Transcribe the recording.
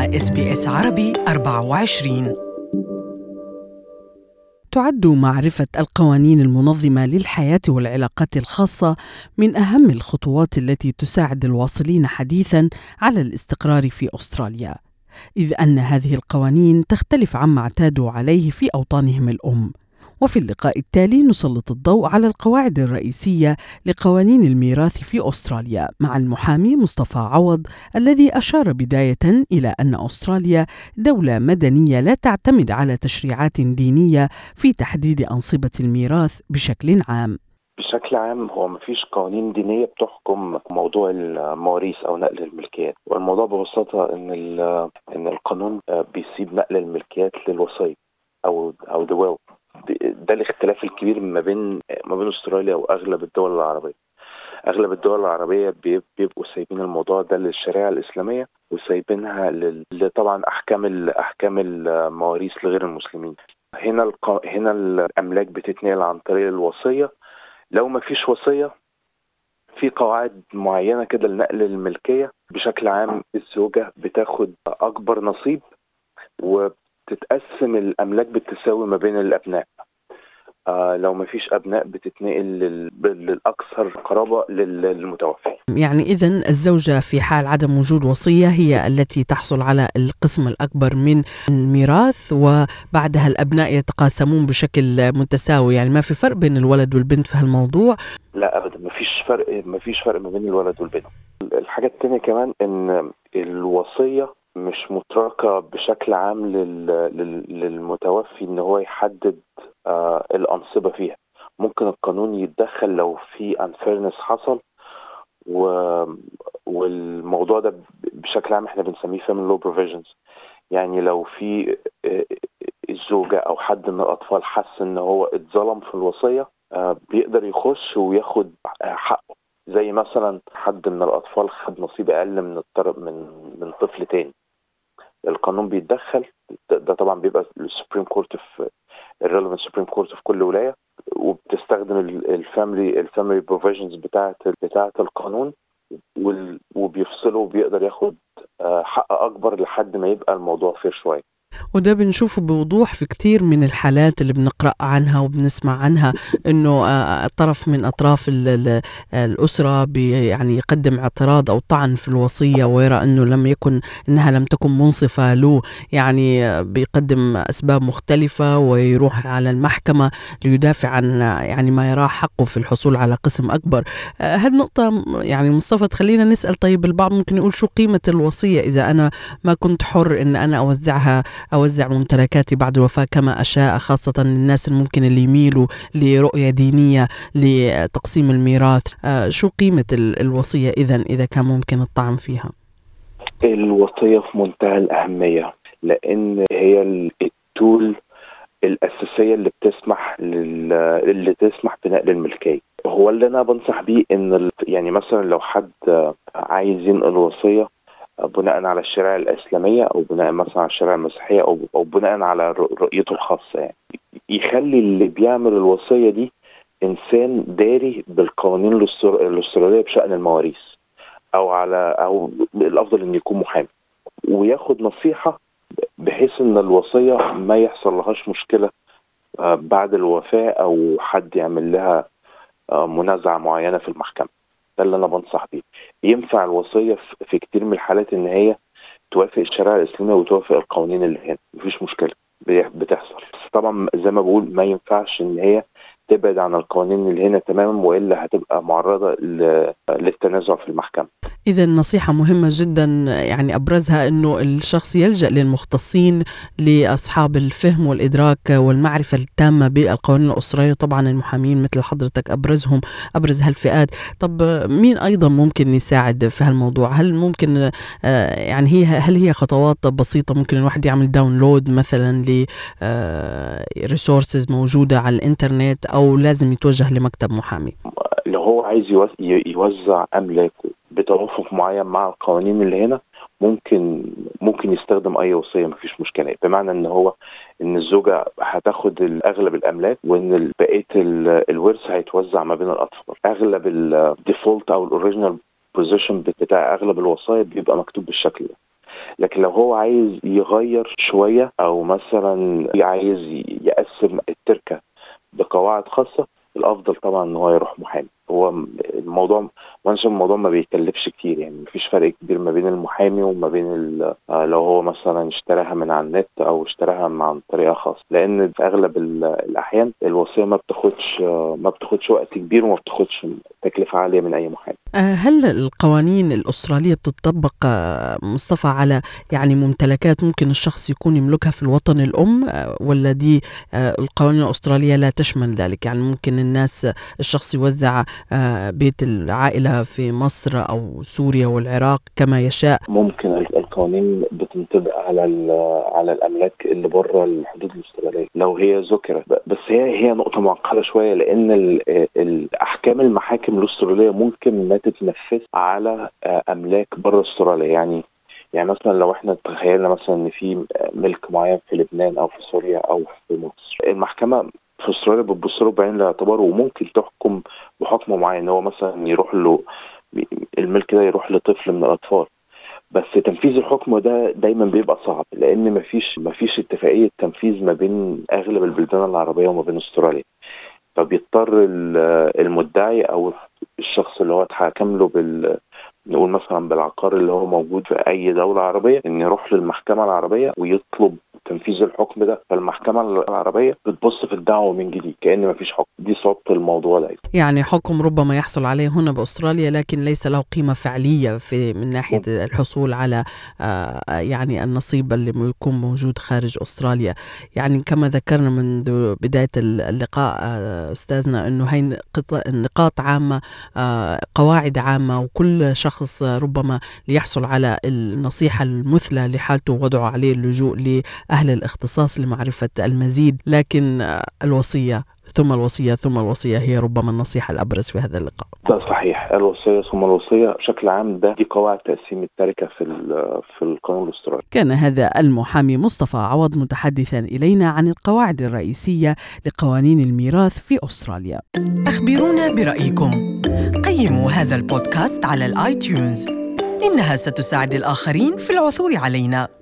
مع اس بي اس عربي 24 تعد معرفة القوانين المنظمة للحياة والعلاقات الخاصة من أهم الخطوات التي تساعد الواصلين حديثا على الاستقرار في أستراليا، إذ أن هذه القوانين تختلف عما اعتادوا عليه في أوطانهم الأم. وفي اللقاء التالي نسلط الضوء على القواعد الرئيسية لقوانين الميراث في أستراليا مع المحامي مصطفى عوض الذي أشار بداية إلى أن أستراليا دولة مدنية لا تعتمد على تشريعات دينية في تحديد أنصبة الميراث بشكل عام بشكل عام هو ما فيش قوانين دينيه بتحكم موضوع المواريث او نقل الملكيات والموضوع ببساطه ان ان القانون بيسيب نقل الملكيات للوصي او او the will ده الاختلاف الكبير ما بين ما بين استراليا واغلب الدول العربيه اغلب الدول العربيه بيبقوا سايبين الموضوع ده للشريعه الاسلاميه وسايبينها لل... طبعا احكام ال... احكام المواريث لغير المسلمين هنا الق... هنا الاملاك بتتنقل عن طريق الوصيه لو ما فيش وصيه في قواعد معينه كده لنقل الملكيه بشكل عام الزوجه بتاخد اكبر نصيب و تتقسم الاملاك بالتساوي ما بين الابناء آه لو ما فيش ابناء بتتنقل لل... للاكثر قرابه للمتوفي يعني اذا الزوجه في حال عدم وجود وصيه هي التي تحصل على القسم الاكبر من الميراث وبعدها الابناء يتقاسمون بشكل متساوي يعني ما في فرق بين الولد والبنت في هالموضوع لا ابدا ما فيش فرق ما فيش فرق ما بين الولد والبنت الحاجه الثانيه كمان ان الوصيه مش متركة بشكل عام لل... لل... للمتوفي ان هو يحدد آه الانصبة فيها ممكن القانون يتدخل لو في unfairness حصل و... والموضوع ده بشكل عام احنا بنسميه family law provisions يعني لو في آه الزوجة او حد من الاطفال حس ان هو اتظلم في الوصية آه بيقدر يخش وياخد حقه زي مثلا حد من الاطفال خد نصيب اقل من الطرف من من طفل تاني القانون بيتدخل ده طبعا بيبقى السوبريم كورت في الريليفنت سوبريم كورت في كل ولايه وبتستخدم الفاميلي الفاميلي بروفيجنز بتاعه بتاعه القانون وبيفصله وبيقدر ياخد حق اكبر لحد ما يبقى الموضوع فير شويه وده بنشوفه بوضوح في كتير من الحالات اللي بنقرأ عنها وبنسمع عنها انه طرف من اطراف الاسرة يعني يقدم اعتراض او طعن في الوصية ويرى انه لم يكن انها لم تكن منصفة له يعني بيقدم اسباب مختلفة ويروح على المحكمة ليدافع عن يعني ما يراه حقه في الحصول على قسم اكبر هالنقطة يعني مصطفى تخلينا نسأل طيب البعض ممكن يقول شو قيمة الوصية اذا انا ما كنت حر ان انا اوزعها أوزع ممتلكاتي بعد الوفاة كما أشاء خاصة للناس الممكن اللي يميلوا لرؤية دينية لتقسيم الميراث شو قيمة الوصية إذا إذا كان ممكن الطعن فيها الوصية في منتهى الأهمية لأن هي التول الأساسية اللي بتسمح لل... اللي تسمح بنقل الملكية هو اللي أنا بنصح بيه إن يعني مثلا لو حد عايز ينقل وصية بناء على الشريعة الإسلامية أو بناء مثلا على الشريعة المسيحية أو أو بناء على رؤيته الخاصة يعني يخلي اللي بيعمل الوصية دي إنسان داري بالقوانين الأسترالية بشأن المواريث أو على أو الأفضل إنه يكون محامي وياخد نصيحة بحيث إن الوصية ما يحصل لهاش مشكلة بعد الوفاة أو حد يعمل لها منازعة معينة في المحكمة ده اللي انا بنصح بيه ينفع الوصيه في كتير من الحالات ان هي توافق الشريعه الاسلاميه وتوافق القوانين اللي هنا مفيش مشكله بتحصل بس طبعا زي ما بقول ما ينفعش ان هي تبعد عن القوانين اللي هنا تماما والا هتبقى معرضه للتنازع في المحكمه. اذا نصيحه مهمه جدا يعني ابرزها انه الشخص يلجا للمختصين لاصحاب الفهم والادراك والمعرفه التامه بالقوانين الاسريه طبعا المحامين مثل حضرتك ابرزهم ابرز هالفئات طب مين ايضا ممكن يساعد في هالموضوع هل ممكن يعني هي هل هي خطوات بسيطه ممكن الواحد يعمل داونلود مثلا ل ريسورسز موجوده على الانترنت او لازم يتوجه لمكتب محامي لو هو عايز يوزع املاكه بتوافق معين مع القوانين اللي هنا ممكن ممكن يستخدم اي وصيه مفيش مشكله بمعنى ان هو ان الزوجه هتاخد اغلب الاملاك وان بقيه الورث هيتوزع ما بين الاطفال اغلب الديفولت او الاوريجينال بوزيشن بتاع اغلب الوصايا بيبقى مكتوب بالشكل ده لكن لو هو عايز يغير شويه او مثلا عايز يقسم التركه بقواعد خاصه الافضل طبعا ان هو يروح محامي هو الموضوع وانا شايف الموضوع ما بيكلفش كتير يعني مفيش فرق كبير ما بين المحامي وما بين آه، لو هو مثلا اشتراها من على النت او اشتراها عن طريقه خاصه لان في اغلب الاحيان الوصيه ما بتاخدش ما بتاخدش وقت كبير وما بتاخدش تكلفه عاليه من اي محامي آه، هل القوانين الاستراليه بتطبق آه، مصطفى على يعني ممتلكات ممكن الشخص يكون يملكها في الوطن الام ولا دي القوانين الاستراليه لا تشمل ذلك يعني ممكن الناس الشخص يوزع بيت العائلة في مصر أو سوريا والعراق كما يشاء ممكن القوانين بتنطبق على على الاملاك اللي بره الحدود الاستراليه لو هي ذكرت بس هي هي نقطه معقده شويه لان الاحكام المحاكم الاستراليه ممكن ما تتنفذ على املاك بره استراليا يعني يعني مثلا لو احنا تخيلنا مثلا ان في ملك معين في لبنان او في سوريا او في مصر المحكمه في استراليا بتبص له بعين الاعتبار وممكن تحكم بحكم معين هو مثلا يروح له الملك ده يروح لطفل من الاطفال بس تنفيذ الحكم ده دايما بيبقى صعب لان مفيش مفيش اتفاقيه تنفيذ ما بين اغلب البلدان العربيه وما بين استراليا فبيضطر المدعي او الشخص اللي هو اتحاكم له بال نقول مثلا بالعقار اللي هو موجود في اي دوله عربيه ان يروح للمحكمه العربيه ويطلب تنفيذ الحكم ده فالمحكمه العربيه بتبص في الدعوه من جديد كان ما فيش حكم دي صعوبه الموضوع ده يعني حكم ربما يحصل عليه هنا باستراليا لكن ليس له قيمه فعليه في من ناحيه الحصول على آه، يعني النصيب اللي يكون موجود خارج استراليا يعني كما ذكرنا منذ بدايه اللقاء آه، استاذنا انه هي نقاط عامه آه، قواعد عامه وكل شخص ربما ليحصل على النصيحه المثلى لحالته ووضعه عليه اللجوء أهل الاختصاص لمعرفة المزيد لكن الوصية ثم الوصية ثم الوصية هي ربما النصيحة الأبرز في هذا اللقاء ده صحيح الوصية ثم الوصية بشكل عام ده دي قواعد تقسيم التركة في في القانون الأسترالي كان هذا المحامي مصطفى عوض متحدثا إلينا عن القواعد الرئيسية لقوانين الميراث في أستراليا أخبرونا برأيكم قيموا هذا البودكاست على الآيتيونز إنها ستساعد الآخرين في العثور علينا